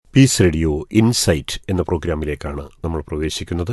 piece radio insight എന്ന പ്രോഗ്രാമിലേക്കാണ് നമ്മൾ പ്രവേശിക്കുന്നത്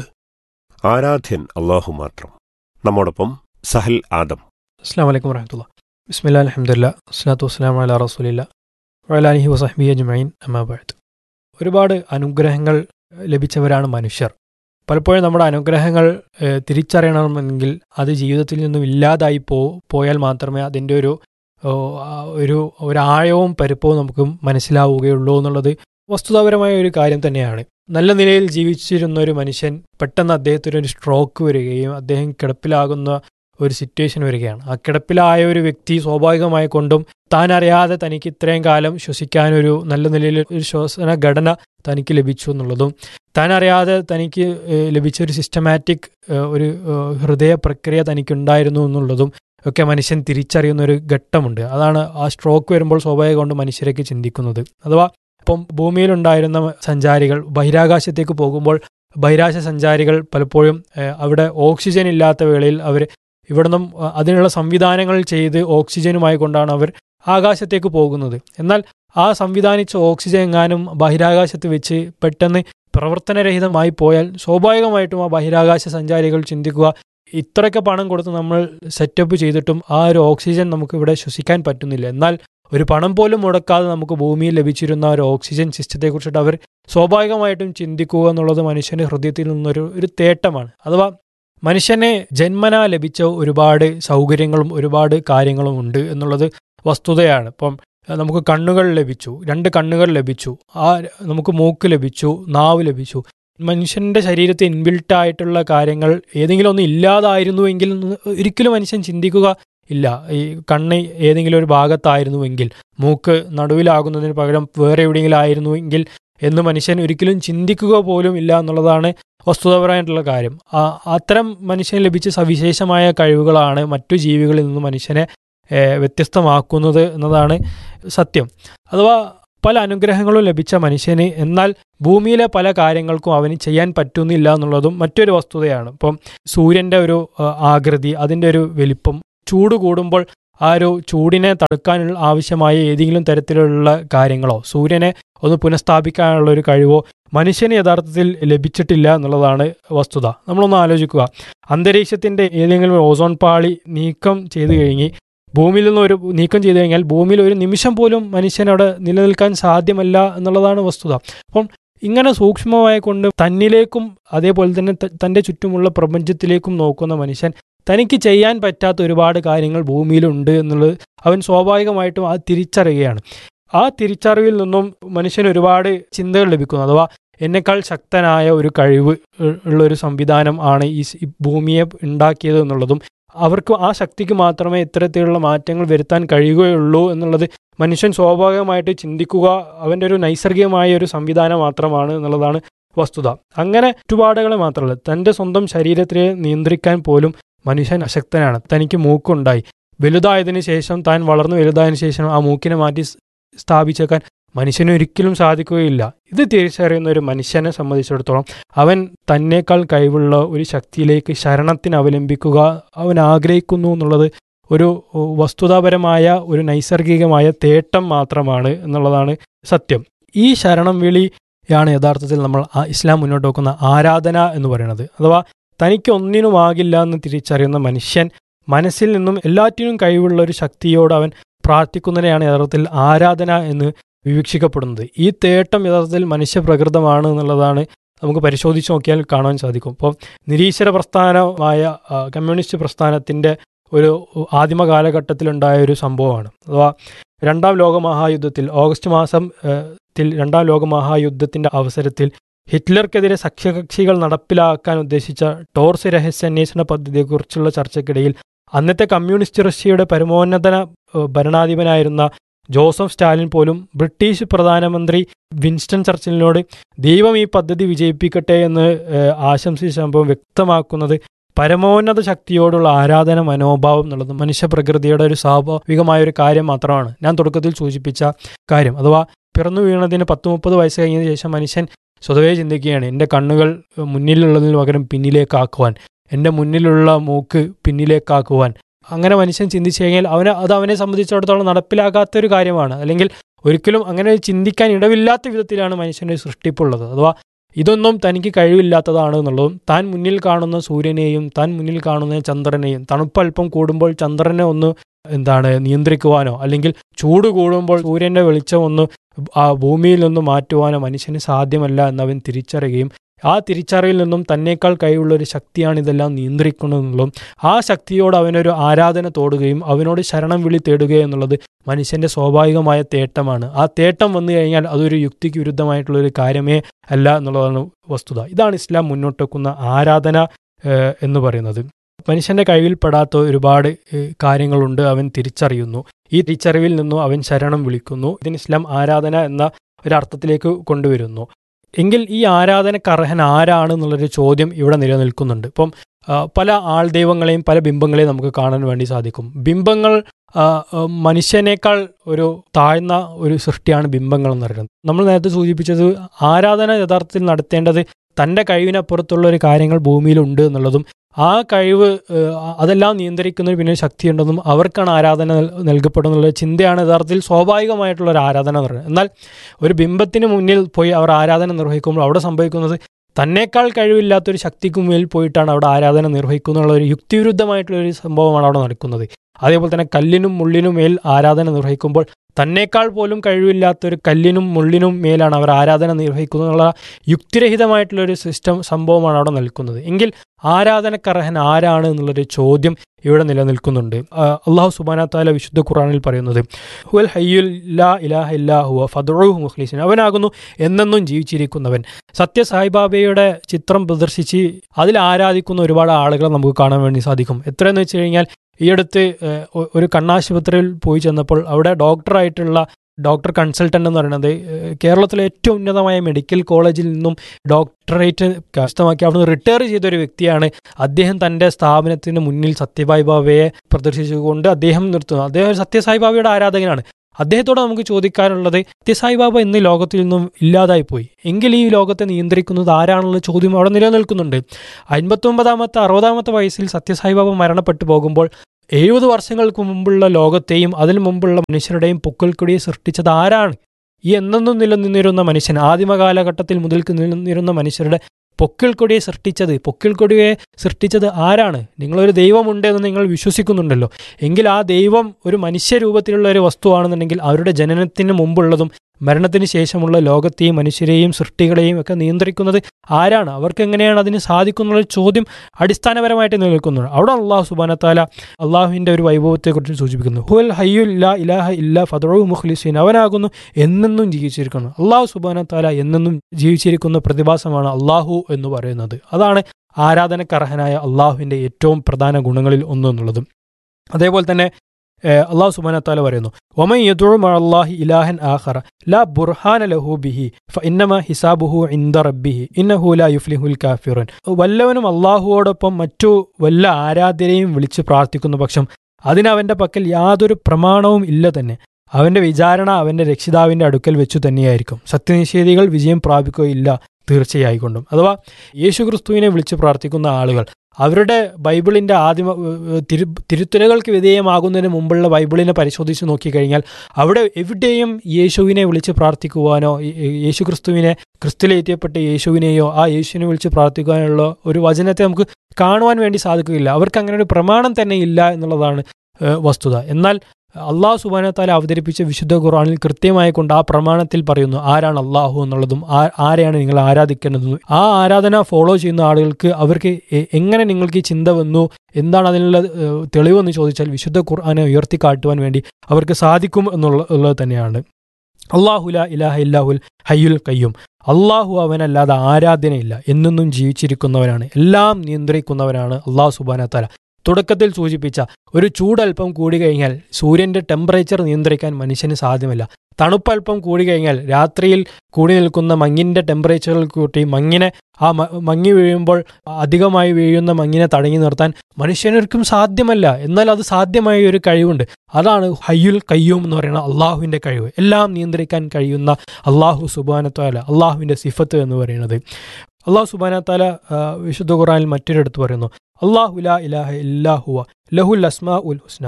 ആരാധ്യൻ അള്ളാഹു മാത്രം നമ്മോടൊപ്പം സഹൽ ആദം അസ്സാം വലൈക്കും വരഹമുല്ല ബിസ്മില്ല അലഹമുല്ല അസ്ലാത്തു വസ്സലാം അല റസൂലില്ല വലാലിഹി വസഹബി അജ്മൈൻ അമ്മാബാദ് ഒരുപാട് അനുഗ്രഹങ്ങൾ ലഭിച്ചവരാണ് മനുഷ്യർ പലപ്പോഴും നമ്മുടെ അനുഗ്രഹങ്ങൾ ഏഹ്, തിരിച്ചറിയണമെങ്കിൽ അത് ജീവിതത്തിൽ നിന്നും ഇല്ലാതായി പോ പോയാൽ മാത്രമേ അതിൻ്റെ ഒരു ഓ, ആ, ഒരു ഒരാഴവും പരുപ്പവും നമുക്ക് മനസ്സിലാവുകയുള്ളൂ എന്നുള്ളത് വസ്തുതാപരമായ ഒരു കാര്യം തന്നെയാണ് നല്ല നിലയിൽ ജീവിച്ചിരുന്ന ഒരു മനുഷ്യൻ പെട്ടെന്ന് അദ്ദേഹത്തിന് ഒരു സ്ട്രോക്ക് വരികയും അദ്ദേഹം കിടപ്പിലാകുന്ന ഒരു സിറ്റുവേഷൻ വരികയാണ് ആ കിടപ്പിലായ ഒരു വ്യക്തി സ്വാഭാവികമായി കൊണ്ടും താൻ അറിയാതെ തനിക്ക് ഇത്രയും കാലം ശ്വസിക്കാനൊരു നല്ല നിലയിൽ ഒരു ശ്വസന ഘടന തനിക്ക് ലഭിച്ചു എന്നുള്ളതും താൻ അറിയാതെ തനിക്ക് ഏഹ്, ലഭിച്ച ഒരു സിസ്റ്റമാറ്റിക് ഒരു ഏഹ്, ഹൃദയ പ്രക്രിയ തനിക്കുണ്ടായിരുന്നു എന്നുള്ളതും ഒക്കെ മനുഷ്യൻ തിരിച്ചറിയുന്ന ഒരു ഘട്ടമുണ്ട് അതാണ് ആ സ്ട്രോക്ക് വരുമ്പോൾ സ്വാഭാവികം കൊണ്ട് മനുഷ്യരേക്ക് ചിന്തിക്കുന്നത് അഥവാ ഇപ്പം ഭൂമിയിലുണ്ടായിരുന്ന സഞ്ചാരികൾ ബഹിരാകാശത്തേക്ക് പോകുമ്പോൾ ബഹിരാകാശ സഞ്ചാരികൾ പലപ്പോഴും ഏഹ്, അവിടെ ഓക്സിജൻ ഇല്ലാത്ത വേളയിൽ അവർ ഇവിടുന്ന് അതിനുള്ള സംവിധാനങ്ങൾ ചെയ്ത് ഓക്സിജനുമായി കൊണ്ടാണ് അവർ ആകാശത്തേക്ക് പോകുന്നത് എന്നാൽ ആ സംവിധാനിച്ച ഓക്സിജൻ എങ്ങാനും ബഹിരാകാശത്ത് വെച്ച് പെട്ടെന്ന് പ്രവർത്തനരഹിതമായി പോയാൽ സ്വാഭാവികമായിട്ടും ആ ബഹിരാകാശ സഞ്ചാരികൾ ചിന്തിക്കുക ഇത്രയൊക്കെ പണം കൊടുത്ത് നമ്മൾ സെറ്റപ്പ് ചെയ്തിട്ടും ആ ഒരു ഓക്സിജൻ നമുക്ക് ഇവിടെ ശ്വസിക്കാൻ പറ്റുന്നില്ല എന്നാൽ ഒരു പണം പോലും മുടക്കാതെ നമുക്ക് ഭൂമിയിൽ ലഭിച്ചിരുന്ന ഒരു ഓക്സിജൻ സിസ്റ്റത്തെക്കുറിച്ചിട്ട് അവർ സ്വാഭാവികമായിട്ടും ചിന്തിക്കുക എന്നുള്ളത് മനുഷ്യന്റെ ഹൃദയത്തിൽ നിന്നൊരു ഒരു തേട്ടമാണ് അഥവാ മനുഷ്യനെ ജന്മനാ ലഭിച്ച ഒരുപാട് സൗകര്യങ്ങളും ഒരുപാട് കാര്യങ്ങളും ഉണ്ട് എന്നുള്ളത് വസ്തുതയാണ് ഇപ്പം അഹ് നമുക്ക് കണ്ണുകൾ ലഭിച്ചു രണ്ട് കണ്ണുകൾ ലഭിച്ചു ആ നമുക്ക് മൂക്ക് ലഭിച്ചു നാവ് ലഭിച്ചു മനുഷ്യന്റെ ശരീരത്തിൽ ഇൻബിൽട്ട് ആയിട്ടുള്ള കാര്യങ്ങൾ ഏതെങ്കിലും ഒന്ന് ഇല്ലാതായിരുന്നുവെങ്കിൽ എന്ന് ഒരിക്കലും മനുഷ്യൻ ചിന്തിക്കുക ഇല്ല ഈ കണ്ണ് ഏതെങ്കിലും ഒരു ഭാഗത്തായിരുന്നുവെങ്കിൽ മൂക്ക് നടുവിലാകുന്നതിന് പകരം വേറെ എവിടെയെങ്കിലും ആയിരുന്നുവെങ്കിൽ എന്ന് മനുഷ്യൻ ഒരിക്കലും ചിന്തിക്കുക പോലും ഇല്ല എന്നുള്ളതാണ് വസ്തുതാപരമായിട്ടുള്ള കാര്യം ആ അത്തരം മനുഷ്യന് ലഭിച്ച സവിശേഷമായ കഴിവുകളാണ് മറ്റു ജീവികളിൽ നിന്ന് മനുഷ്യനെ ഏഹ്, വ്യത്യസ്തമാക്കുന്നത് എന്നതാണ് സത്യം അഥവാ പല അനുഗ്രഹങ്ങളും ലഭിച്ച മനുഷ്യന് എന്നാൽ ഭൂമിയിലെ പല കാര്യങ്ങൾക്കും അവന് ചെയ്യാൻ പറ്റുന്നില്ല എന്നുള്ളതും മറ്റൊരു വസ്തുതയാണ് ഇപ്പം സൂര്യൻ്റെ ഒരു ആ, ആകൃതി അതിൻ്റെ ഒരു വലിപ്പം ചൂട് കൂടുമ്പോൾ ആ ഒരു ചൂടിനെ തടുക്കാനുള്ള ആവശ്യമായ ഏതെങ്കിലും തരത്തിലുള്ള കാര്യങ്ങളോ സൂര്യനെ ഒന്ന് പുനഃസ്ഥാപിക്കാനുള്ള ഒരു കഴിവോ മനുഷ്യന് യഥാർത്ഥത്തിൽ ലഭിച്ചിട്ടില്ല എന്നുള്ളതാണ് വസ്തുത നമ്മളൊന്ന് ആലോചിക്കുക അന്തരീക്ഷത്തിന്റെ ഏതെങ്കിലും ഓസോൺ പാളി നീക്കം ചെയ്തു കഴിഞ്ഞ് ഭൂമിയിൽ നിന്ന് ഒരു നീക്കം ചെയ്തു കഴിഞ്ഞാൽ ഭൂമിയിൽ ഒരു നിമിഷം പോലും മനുഷ്യനവിടെ നിലനിൽക്കാൻ സാധ്യമല്ല എന്നുള്ളതാണ് വസ്തുത അപ്പം ഇങ്ങനെ സൂക്ഷ്മമായി കൊണ്ട് തന്നിലേക്കും അതേപോലെ തന്നെ ത- തന്റെ ചുറ്റുമുള്ള പ്രപഞ്ചത്തിലേക്കും നോക്കുന്ന മനുഷ്യൻ തനിക്ക് ചെയ്യാൻ പറ്റാത്ത ഒരുപാട് കാര്യങ്ങൾ ഭൂമിയിലുണ്ട് എന്നുള്ളത് അവൻ സ്വാഭാവികമായിട്ടും അത് തിരിച്ചറിയുകയാണ് ആ തിരിച്ചറിവിൽ നിന്നും മനുഷ്യന് ഒരുപാട് ചിന്തകൾ ലഭിക്കുന്നു അഥവാ എന്നെക്കാൾ ശക്തനായ ഒരു കഴിവ് ഉ- ഉള്ള ഒരു സംവിധാനം ആണ് ഈ സ്- ഈ ഭൂമിയെ ഉണ്ടാക്കിയത് എന്നുള്ളതും അവർക്ക് ആ ശക്തിക്ക് മാത്രമേ ഇത്തരത്തിലുള്ള മാറ്റങ്ങൾ വരുത്താൻ കഴിയുകയുള്ളൂ എന്നുള്ളത് മനുഷ്യൻ സ്വാഭാവികമായിട്ട് ചിന്തിക്കുക അവൻ്റെ ഒരു നൈസർഗികമായ ഒരു സംവിധാനം മാത്രമാണ് എന്നുള്ളതാണ് വസ്തുത അങ്ങനെ ചുറ്റുപാടുകളെ മാത്രമല്ല തൻ്റെ സ്വന്തം ശരീരത്തെ നിയന്ത്രിക്കാൻ പോലും മനുഷ്യൻ അശക്തനാണ് തനിക്ക് മൂക്കുണ്ടായി വലുതായതിനു ശേഷം താൻ വളർന്നു വലുതായതിനു ശേഷം ആ മൂക്കിനെ മാറ്റി സ് സ്ഥാപിച്ചേക്കാൻ മനുഷ്യന് ഒരിക്കലും സാധിക്കുകയില്ല ഇത് തിരിച്ചറിയുന്ന ഒരു മനുഷ്യനെ സംബന്ധിച്ചിടത്തോളം അവൻ തന്നേക്കാൾ കഴിവുള്ള ഒരു ശക്തിയിലേക്ക് ശരണത്തിന് അവലംബിക്കുക അവൻ ആഗ്രഹിക്കുന്നു എന്നുള്ളത് ഒരു ഉ, വസ്തുതാപരമായ ഒരു നൈസർഗികമായ തേട്ടം മാത്രമാണ് എന്നുള്ളതാണ് സത്യം ഈ ശരണം വിളിയാണ് യഥാർത്ഥത്തിൽ നമ്മൾ ആ ഇസ്ലാം മുന്നോട്ട് വെക്കുന്ന ആരാധന എന്ന് പറയുന്നത് അഥവാ തനിക്ക് ഒന്നിനുമാകില്ല എന്ന് തിരിച്ചറിയുന്ന മനുഷ്യൻ മനസ്സിൽ നിന്നും എല്ലാറ്റിനും കഴിവുള്ള ഒരു ശക്തിയോട് അവൻ പ്രാർത്ഥിക്കുന്നതിനെയാണ് യഥാർത്ഥത്തിൽ ആരാധന എന്ന് വിവക്ഷിക്കപ്പെടുന്നത് ഈ തേട്ടം യഥാർത്ഥത്തിൽ മനുഷ്യപ്രകൃതമാണ് എന്നുള്ളതാണ് നമുക്ക് പരിശോധിച്ച് നോക്കിയാൽ കാണാൻ സാധിക്കും ഇപ്പോൾ നിരീശ്വര പ്രസ്ഥാനമായ ആ, കമ്മ്യൂണിസ്റ്റ് പ്രസ്ഥാനത്തിൻ്റെ ഒരു ആദിമ കാലഘട്ടത്തിലുണ്ടായ ഒരു സംഭവമാണ് അഥവാ രണ്ടാം ലോകമഹായുദ്ധത്തിൽ ഓഗസ്റ്റ് മാസം ഏഹ്, ത്തിൽ രണ്ടാം ലോകമഹായുദ്ധത്തിന്റെ അവസരത്തിൽ ഹിറ്റ്ലർക്കെതിരെ സഖ്യകക്ഷികൾ നടപ്പിലാക്കാൻ ഉദ്ദേശിച്ച ടോർസ് രഹസ്യാന്വേഷണ പദ്ധതിയെക്കുറിച്ചുള്ള ചർച്ചയ്ക്കിടയിൽ അന്നത്തെ കമ്മ്യൂണിസ്റ്റ് റഷ്യയുടെ പരമോന്നത ഏഹ്, ഭരണാധിപനായിരുന്ന ജോസഫ് സ്റ്റാലിൻ പോലും ബ്രിട്ടീഷ് പ്രധാനമന്ത്രി വിൻസ്റ്റൺ ചർച്ചിലിനോട് ദൈവം ഈ പദ്ധതി വിജയിപ്പിക്കട്ടെ എന്ന് ഏഹ്, ആശംസിച്ച സംഭവം വ്യക്തമാക്കുന്നത് പരമോന്നത ശക്തിയോടുള്ള ആരാധന മനോഭാവം എന്നുള്ളത് മനുഷ്യപ്രകൃതിയുടെ ഒരു സ്വാഭാവികമായ ഒരു കാര്യം മാത്രമാണ് ഞാൻ തുടക്കത്തിൽ സൂചിപ്പിച്ച കാര്യം അഥവാ പിറന്നു വീണതിന് പത്ത് മുപ്പത് വയസ്സ് കഴിഞ്ഞതിന് ശേഷം മനുഷ്യൻ സ്വതവേ ചിന്തിക്കുകയാണ് എൻ്റെ കണ്ണുകൾ മുന്നിലുള്ളതിന് പകരം പിന്നിലേക്കാക്കുവാൻ എൻ്റെ മുന്നിലുള്ള മൂക്ക് പിന്നിലേക്കാക്കുവാൻ അങ്ങനെ മനുഷ്യൻ ചിന്തിച്ചു കഴിഞ്ഞാൽ അവന് അത് അവനെ സംബന്ധിച്ചിടത്തോളം നടപ്പിലാകാത്ത ഒരു കാര്യമാണ് അല്ലെങ്കിൽ ഒരിക്കലും അങ്ങനെ ചിന്തിക്കാൻ ഇടവില്ലാത്ത വിധത്തിലാണ് മനുഷ്യൻ്റെ സൃഷ്ടിപ്പുള്ളത് അഥവാ ഇതൊന്നും തനിക്ക് കഴിവില്ലാത്തതാണ് എന്നുള്ളതും താൻ മുന്നിൽ കാണുന്ന സൂര്യനെയും താൻ മുന്നിൽ കാണുന്ന ചന്ദ്രനെയും തണുപ്പൽപ്പം കൂടുമ്പോൾ ചന്ദ്രനെ ഒന്ന് എന്താണ് നിയന്ത്രിക്കുവാനോ അല്ലെങ്കിൽ ചൂട് കൂടുമ്പോൾ സൂര്യൻ്റെ വെളിച്ചം ഒന്ന് ആ ഭൂമിയിൽ നിന്ന് മാറ്റുവാനോ മനുഷ്യന് സാധ്യമല്ല എന്നവൻ തിരിച്ചറിയുകയും ആ തിരിച്ചറിയിൽ നിന്നും തന്നേക്കാൾ കഴിവുള്ള ഒരു ശക്തിയാണ് ഇതെല്ലാം നിയന്ത്രിക്കുന്നതെന്നുള്ളതും ആ ശക്തിയോട് അവനൊരു ആരാധന തോടുകയും അവനോട് ശരണം വിളി തേടുക എന്നുള്ളത് മനുഷ്യന്റെ സ്വാഭാവികമായ തേട്ടമാണ് ആ തേട്ടം വന്നു കഴിഞ്ഞാൽ അതൊരു യുക്തിക്ക് വിരുദ്ധമായിട്ടുള്ള ഒരു കാര്യമേ അല്ല എന്നുള്ളതാണ് വസ്തുത ഇതാണ് ഇസ്ലാം മുന്നോട്ട് വെക്കുന്ന ആരാധന ഏഹ്, എന്ന് പറയുന്നത് മനുഷ്യന്റെ കഴിവിൽപ്പെടാത്ത ഒരുപാട് ഏഹ്, കാര്യങ്ങളുണ്ട് അവൻ തിരിച്ചറിയുന്നു ഈ തിരിച്ചറിവിൽ നിന്നും അവൻ ശരണം വിളിക്കുന്നു ഇതിന് ഇസ്ലാം ആരാധന എന്ന ഒരർത്ഥത്തിലേക്ക് കൊണ്ടുവരുന്നു എങ്കിൽ ഈ ആരാധനക്ക് അർഹൻ ആരാണ് എന്നുള്ളൊരു ചോദ്യം ഇവിടെ നിലനിൽക്കുന്നുണ്ട് ഇപ്പം ആ, പല ആൾ ദൈവങ്ങളെയും പല ബിംബങ്ങളെയും നമുക്ക് കാണാൻ വേണ്ടി സാധിക്കും ബിംബങ്ങൾ ആ, ആ, മനുഷ്യനേക്കാൾ ഒരു താഴ്ന്ന ഒരു സൃഷ്ടിയാണ് ബിംബങ്ങൾ എന്ന് പറയുന്നത് നമ്മൾ നേരത്തെ സൂചിപ്പിച്ചത് ആരാധന യഥാർത്ഥത്തിൽ നടത്തേണ്ടത് തൻ്റെ കഴിവിനപ്പുറത്തുള്ള ഒരു കാര്യങ്ങൾ ഭൂമിയിലുണ്ട് എന്നുള്ളതും ആ കഴിവ് ഏഹ്, അതെല്ലാം നിയന്ത്രിക്കുന്ന പിന്നെ ഒരു ശക്തിയുണ്ടെന്നും അവർക്കാണ് ആരാധന നൽ- നൽകപ്പെടുന്നുള്ള ചിന്തയാണ് യഥാർത്ഥത്തിൽ സ്വാഭാവികമായിട്ടുള്ള ഒരു ആരാധന എന്ന് പറയുന്നത് എന്നാൽ ഒരു ബിംബത്തിന് മുന്നിൽ പോയി അവർ ആരാധന നിർവഹിക്കുമ്പോൾ അവിടെ സംഭവിക്കുന്നത് തന്നേക്കാൾ കഴിവില്ലാത്തൊരു ശക്തിക്ക് മുന്നിൽ പോയിട്ടാണ് അവിടെ ആരാധന നിർവഹിക്കുന്നുള്ള ഒരു യുക്തിവിരുദ്ധമായിട്ടുള്ള ഒരു സംഭവമാണ് അവിടെ നടക്കുന്നത് അതേപോലെ തന്നെ കല്ലിനും മുള്ളിനും മേൽ ആരാധന നിർവഹിക്കുമ്പോൾ തന്നേക്കാൾ പോലും കഴിവില്ലാത്തൊരു കല്ലിനും മുള്ളിനും മേലാണ് അവർ ആരാധന നിർവഹിക്കുന്നത് എന്നുള്ള യുക്തിരഹിതമായിട്ടുള്ള ഒരു സിസ്റ്റം സംഭവമാണ് അവിടെ നിൽക്കുന്നത് എങ്കിൽ ആരാധനക്കർഹൻ ആരാണ് എന്നുള്ളൊരു ചോദ്യം ഇവിടെ നിലനിൽക്കുന്നുണ്ട് ആ, അള്ളാഹു സുബാന താല വിശുദ്ധ ഖുറാനിൽ പറയുന്നത് ഹുവൽ ഹയ്യുൽ ലാ ഇലാഹ ഇല്ലാ ഹുവ ഫദ്ഉഹു മുഖ്ലിസിൻ അവനാകുന്നു എന്നെന്നും ജീവിച്ചിരിക്കുന്നവൻ സത്യ സായിബാബയുടെ ചിത്രം പ്രദർശിച്ച് അതിൽ ആരാധിക്കുന്ന ഒരുപാട് ആളുകളെ നമുക്ക് കാണാൻ വേണ്ടി സാധിക്കും എത്രയെന്ന് വെച്ച് കഴിഞ്ഞാൽ ഈ അടുത്ത് ഏഹ്, ഒ- ഒരു കണ്ണാശുപത്രിയിൽ പോയി ചെന്നപ്പോൾ അവിടെ ഡോക്ടറായിട്ടുള്ള ഡോക്ടർ കൺസൾട്ടൻ്റ് എന്ന് പറയുന്നത് ഏഹ്, കേരളത്തിലെ ഏറ്റവും ഉന്നതമായ മെഡിക്കൽ കോളേജിൽ നിന്നും ഡോക്ടറേറ്റ് കരസ്ഥമാക്കി അവിടുന്ന് റിട്ടയർ ചെയ്ത ഒരു വ്യക്തിയാണ് അദ്ദേഹം തൻ്റെ സ്ഥാപനത്തിന് മുന്നിൽ സത്യസായി ബാബയെ പ്രദർശിച്ചുകൊണ്ട് അദ്ദേഹം നിർത്തുന്നു അദ്ദേഹം ഒരു സത്യസായി ബാബയുടെ ആരാധകനാണ് അദ്ദേഹത്തോട് നമുക്ക് ചോദിക്കാനുള്ളത് സത്യസായി ബാബ ഇന്ന് ലോകത്തിൽ നിന്നും ഇല്ലാതായി പോയി എങ്കിൽ ഈ ലോകത്തെ നിയന്ത്രിക്കുന്നത് ആരാണെന്നുള്ള ചോദ്യം അവിടെ നിലനിൽക്കുന്നുണ്ട് അൻപത്തൊമ്പതാമത്തെ അറുപതാമത്തെ വയസ്സിൽ സത്യസായി ബാബ മരണപ്പെട്ടു പോകുമ്പോൾ എഴുപത് വർഷങ്ങൾക്ക് മുമ്പുള്ള ലോകത്തെയും അതിനു മുമ്പുള്ള മനുഷ്യരുടെയും പൊക്കൽക്കൊടിയെ സൃഷ്ടിച്ചത് ആരാണ് ഈ എന്നെന്നും നിലനിന്നിരുന്ന മനുഷ്യൻ ആദിമ കാലഘട്ടത്തിൽ മുതൽക്ക് നിലനിന്നിരുന്ന മനുഷ്യരുടെ പൊക്കിൾക്കൊടിയെ സൃഷ്ടിച്ചത് പൊക്കിൾക്കൊടിയെ സൃഷ്ടിച്ചത് ആരാണ് നിങ്ങളൊരു ദൈവമുണ്ട് എന്ന് നിങ്ങൾ വിശ്വസിക്കുന്നുണ്ടല്ലോ എങ്കിൽ ആ ദൈവം ഒരു മനുഷ്യരൂപത്തിലുള്ള ഒരു വസ്തുവാണെന്നുണ്ടെങ്കിൽ അവരുടെ ജനനത്തിന് മുമ്പുള്ളതും മരണത്തിന് ശേഷമുള്ള ലോകത്തെയും മനുഷ്യരെയും സൃഷ്ടികളെയും ഒക്കെ നിയന്ത്രിക്കുന്നത് ആരാണ് അവർക്ക് എങ്ങനെയാണ് അതിന് സാധിക്കുന്നുള്ള ചോദ്യം അടിസ്ഥാനപരമായിട്ട് നിലനിൽക്കുന്നുണ്ട് അവിടെ അള്ളാഹു സുബാനത്താല അള്ളാഹുവിൻ്റെ ഒരു വൈഭവത്തെക്കുറിച്ച് സൂചിപ്പിക്കുന്നു ഹുൽ ഹയ്യുൽ ലാ ഇലാഹ ഇല്ല ഫദറു മുഖ്ലിസീൻ അവനാകുന്നു എന്നെന്നും ജീവിച്ചിരിക്കുന്നു അള്ളാഹു സുബാനത്താല എന്നെന്നും ജീവിച്ചിരിക്കുന്ന പ്രതിഭാസമാണ് അള്ളാഹു എന്ന് പറയുന്നത് അതാണ് ആരാധനക്കർഹനായ അള്ളാഹുവിൻ്റെ ഏറ്റവും പ്രധാന ഗുണങ്ങളിൽ ഒന്നെന്നുള്ളത് അതേപോലെ തന്നെ ഏഹ്, അള്ളാഹു സുബാനത്താല പറയുന്നു ഒമൻ യദുഉ മഅല്ലാഹി ഇലാഹൻ ആഖറ ലാ ബുർഹാന ലഹു ബിഹി ഫഇന്നമ ഹിസാബുഹു ഇൻദ റബ്ബിഹി ഇന്നഹു ലാ യുഫ്ലിഹുൽ കാഫിറുൻ വല്ലവനും അള്ളാഹുവോടൊപ്പം മറ്റു വല്ല ആരാധ്യരെയും വിളിച്ച് പ്രാർത്ഥിക്കുന്ന പക്ഷം അതിന് അവന്റെ പക്കൽ യാതൊരു പ്രമാണവും ഇല്ല തന്നെ അവന്റെ വിചാരണ അവന്റെ രക്ഷിതാവിന്റെ അടുക്കൽ വെച്ചു തന്നെയായിരിക്കും സത്യനിഷേധികൾ വിജയം പ്രാപിക്കുകയില്ല തീർച്ചയായിക്കൊണ്ടും അഥവാ യേശുക്രിസ്തുവിനെ വിളിച്ച് പ്രാർത്ഥിക്കുന്ന ആളുകൾ അവരുടെ ബൈബിളിന്റെ ആദിമ ഏഹ്, തിരു തിരുത്തലുകൾക്ക് വിധേയമാകുന്നതിന് മുമ്പുള്ള ബൈബിളിനെ പരിശോധിച്ച് നോക്കിക്കഴിഞ്ഞാൽ അവിടെ എവിടെയും യേശുവിനെ വിളിച്ച് പ്രാർത്ഥിക്കുവാനോ ഈ- ഈ യേശുക്രിസ്തുവിനെ ക്രിസ്തുലേറ്റിയപ്പെട്ട യേശുവിനെയോ ആ യേശുവിനെ വിളിച്ച് പ്രാർത്ഥിക്കുവാനുള്ള ഒരു വചനത്തെ നമുക്ക് കാണുവാൻ വേണ്ടി സാധിക്കുകയില്ല അവർക്ക് അങ്ങനെ ഒരു പ്രമാണം തന്നെ ഇല്ല എന്നുള്ളതാണ് ഏഹ്, വസ്തുത എന്നാൽ അള്ളാഹു സുബാനത്താല അവതരിപ്പിച്ച വിശുദ്ധ ഖുർആനിൽ കൃത്യമായി കൊണ്ട് ആ പ്രമാണത്തിൽ പറയുന്നു ആരാണ് അള്ളാഹു എന്നുള്ളതും ആ- ആരെയാണ് നിങ്ങൾ ആരാധിക്കേണ്ടതും ആ ആരാധന ഫോളോ ചെയ്യുന്ന ആളുകൾക്ക് അവർക്ക് എ- എങ്ങനെ നിങ്ങൾക്ക് ഈ ചിന്ത വന്നു എന്താണ് അതിനുള്ള ഏഹ്, തെളിവെന്ന് ചോദിച്ചാൽ വിശുദ്ധ ഖുർആനെ ഉയർത്തി കാട്ടുവാൻ വേണ്ടി അവർക്ക് സാധിക്കും എന്നുള്ള ഉള്ളത് തന്നെയാണ് അള്ളാഹുല ഇലാഹ ഇല്ലാഹുൽ ഹയ്യുൽ കയ്യും അള്ളാഹു അവനല്ലാതെ ആരാധനയില്ല എന്നെന്നും ജീവിച്ചിരിക്കുന്നവനാണ് എല്ലാം നിയന്ത്രിക്കുന്നവനാണ് അള്ളാഹു സുബാനത്താല തുടക്കത്തിൽ സൂചിപ്പിച്ച ഒരു ചൂടൽപ്പം കൂടി കഴിഞ്ഞാൽ സൂര്യന്റെ ടെമ്പറേച്ചർ നിയന്ത്രിക്കാൻ മനുഷ്യന് സാധ്യമല്ല തണുപ്പൽപ്പം കൂടി കഴിഞ്ഞാൽ രാത്രിയിൽ കൂടി നിൽക്കുന്ന മങ്ങിന്റെ ടെമ്പറേച്ചറിൽ കൂട്ടി മങ്ങിനെ ആ മ- മങ്ങി വീഴുമ്പോൾ അധികമായി വീഴുന്ന മങ്ങിനെ തടഞ്ഞു നിർത്താൻ മനുഷ്യനൊരിക്കും സാധ്യമല്ല എന്നാൽ അത് സാധ്യമായ ഒരു കഴിവുണ്ട് അതാണ് ഹയ്യുൽ കയ്യൂം എന്ന് പറയുന്ന അള്ളാഹുവിന്റെ കഴിവ് എല്ലാം നിയന്ത്രിക്കാൻ കഴിയുന്ന അള്ളാഹു സുബാനത്താല അള്ളാഹുവിന്റെ സിഫത്ത് എന്ന് പറയുന്നത് അള്ളാഹു സുബാനത്താല വിശുദ്ധ ഖുറാനിൽ മറ്റൊരിടത്ത് പറയുന്നു അള്ളാഹു ലാ ഇലാഹ ഇല്ലാഹുവ ലഹുൽ അസ്മാ ഉൽ ഹുസ്ന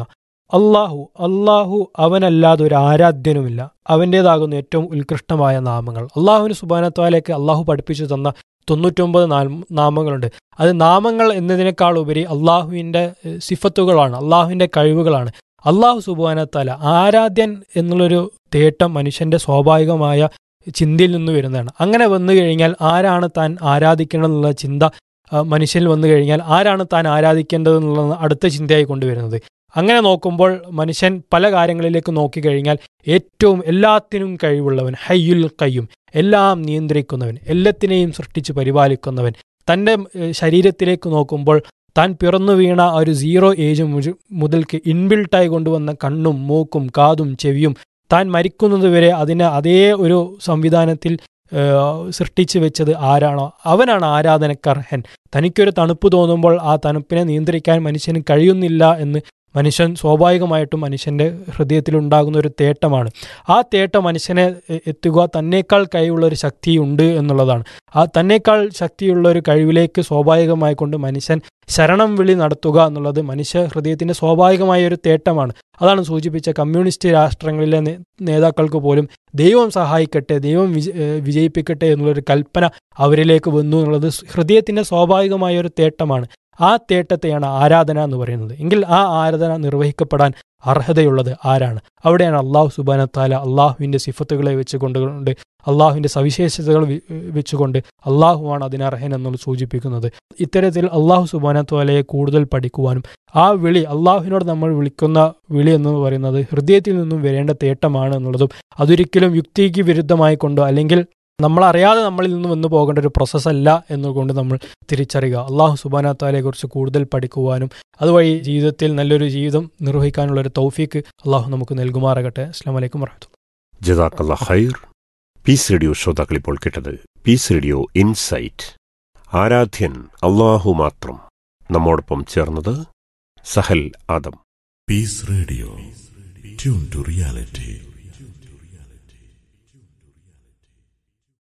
അള്ളാഹു അള്ളാഹു അവനല്ലാതെ ഒരു ആരാധ്യനുമില്ല അവൻ്റേതാകുന്ന ഏറ്റവും ഉത്കൃഷ്ടമായ നാമങ്ങൾ അള്ളാഹുവിന് സുബാനത്വാലേക്ക് അള്ളാഹു പഠിപ്പിച്ചു തന്ന തൊണ്ണൂറ്റൊമ്പത് നാമങ്ങളുണ്ട് അത് നാമങ്ങൾ എന്നതിനേക്കാൾ ഉപരി അള്ളാഹുവിൻ്റെ സിഫത്തുകളാണ് അള്ളാഹുവിൻ്റെ കഴിവുകളാണ് അള്ളാഹു സുബാനത്താല ആരാധ്യൻ എന്നുള്ളൊരു തേട്ടം മനുഷ്യന്റെ സ്വാഭാവികമായ ചിന്തയിൽ നിന്ന് വരുന്നതാണ് അങ്ങനെ വന്നു കഴിഞ്ഞാൽ ആരാണ് താൻ ആരാധിക്കണമെന്നുള്ള ചിന്ത മനുഷ്യനിൽ വന്നു കഴിഞ്ഞാൽ ആരാണ് താൻ ആരാധിക്കേണ്ടതെന്നുള്ള അടുത്ത ചിന്തയായി കൊണ്ടുവരുന്നത് അങ്ങനെ നോക്കുമ്പോൾ മനുഷ്യൻ പല കാര്യങ്ങളിലേക്ക് നോക്കിക്കഴിഞ്ഞാൽ ഏറ്റവും എല്ലാത്തിനും കഴിവുള്ളവൻ ഹയ്യുൽ കയ്യും എല്ലാം നിയന്ത്രിക്കുന്നവൻ എല്ലാത്തിനെയും സൃഷ്ടിച്ച് പരിപാലിക്കുന്നവൻ തൻ്റെ ശരീരത്തിലേക്ക് നോക്കുമ്പോൾ താൻ പിറന്നു വീണ ആ ഒരു സീറോ ഏജ് മുതൽക്ക് ഇൻബിൽട്ടായി കൊണ്ടുവന്ന കണ്ണും മൂക്കും കാതും ചെവിയും താൻ മരിക്കുന്നതുവരെ അതിനെ അതേ ഒരു സംവിധാനത്തിൽ സൃഷ്ടിച്ചു വെച്ചത് ആരാണോ അവനാണ് ആരാധനക്കർഹൻ തനിക്കൊരു തണുപ്പ് തോന്നുമ്പോൾ ആ തണുപ്പിനെ നിയന്ത്രിക്കാൻ മനുഷ്യന് കഴിയുന്നില്ല എന്ന് മനുഷ്യൻ സ്വാഭാവികമായിട്ടും മനുഷ്യന്റെ ഹൃദയത്തിൽ ഉണ്ടാകുന്ന ഒരു തേട്ടമാണ് ആ തേട്ടം മനുഷ്യനെ എത്തുക തന്നേക്കാൾ കഴിവുള്ള ഒരു ശക്തി ഉണ്ട് എന്നുള്ളതാണ് ആ തന്നേക്കാൾ ശക്തിയുള്ള ഒരു കഴിവിലേക്ക് സ്വാഭാവികമായി കൊണ്ട് മനുഷ്യൻ ശരണം വിളി നടത്തുക എന്നുള്ളത് മനുഷ്യ ഹൃദയത്തിന്റെ സ്വാഭാവികമായ ഒരു തേട്ടമാണ് അതാണ് സൂചിപ്പിച്ച കമ്മ്യൂണിസ്റ്റ് രാഷ്ട്രങ്ങളിലെ നേതാക്കൾക്ക് പോലും ദൈവം സഹായിക്കട്ടെ ദൈവം വിജയിപ്പിക്കട്ടെ എന്നുള്ളൊരു കൽപ്പന അവരിലേക്ക് വന്നു എന്നുള്ളത് ഹൃദയത്തിന്റെ സ്വാഭാവികമായ ഒരു തേട്ടമാണ് ആ തേട്ടത്തെയാണ് ആരാധന എന്ന് പറയുന്നത് എങ്കിൽ ആ ആരാധന നിർവഹിക്കപ്പെടാൻ അർഹതയുള്ളത് ആരാണ് അവിടെയാണ് അള്ളാഹു സുബാനത്താല അള്ളാഹുവിൻ്റെ സിഫത്തുകളെ വെച്ചുകൊണ്ട് അള്ളാഹുവിൻ്റെ സവിശേഷതകൾ വെച്ചുകൊണ്ട് അള്ളാഹുവാണ് അതിനർഹൻ എന്നുള്ളത് സൂചിപ്പിക്കുന്നത് ഇത്തരത്തിൽ അള്ളാഹു സുബാനത്താലയെ കൂടുതൽ പഠിക്കുവാനും ആ വിളി അള്ളാഹുവിനോട് നമ്മൾ വിളിക്കുന്ന വിളി എന്ന് പറയുന്നത് ഹൃദയത്തിൽ നിന്നും വരേണ്ട തേട്ടമാണ് എന്നുള്ളതും അതൊരിക്കലും യുക്തിക്ക് വിരുദ്ധമായി കൊണ്ടോ അല്ലെങ്കിൽ നമ്മളറിയാതെ നമ്മളിൽ നിന്ന് വന്നു പോകേണ്ട ഒരു പ്രോസസ്സല്ല എന്നുകൊണ്ട് നമ്മൾ തിരിച്ചറിയുക അള്ളാഹു സുബാനത്താലെ കുറിച്ച് കൂടുതൽ പഠിക്കുവാനും അതുവഴി ജീവിതത്തിൽ നല്ലൊരു ജീവിതം നിർവഹിക്കാനുള്ള ഒരു തൗഫീക്ക് അള്ളാഹു നമുക്ക് നൽകുമാറാകട്ടെ അസ്ലാം വലൈക്കും വർഹത്തു ജദാക്കല്ല ഖൈർ പീസ് റേഡിയോ ശ്രോതാക്കൾ ഇപ്പോൾ കേട്ടത് പീസ് റേഡിയോ ഇൻസൈറ്റ് ആരാധ്യൻ അള്ളാഹു മാത്രം നമ്മോടൊപ്പം ചേർന്നത് Sahal Adam peace radio tune to reality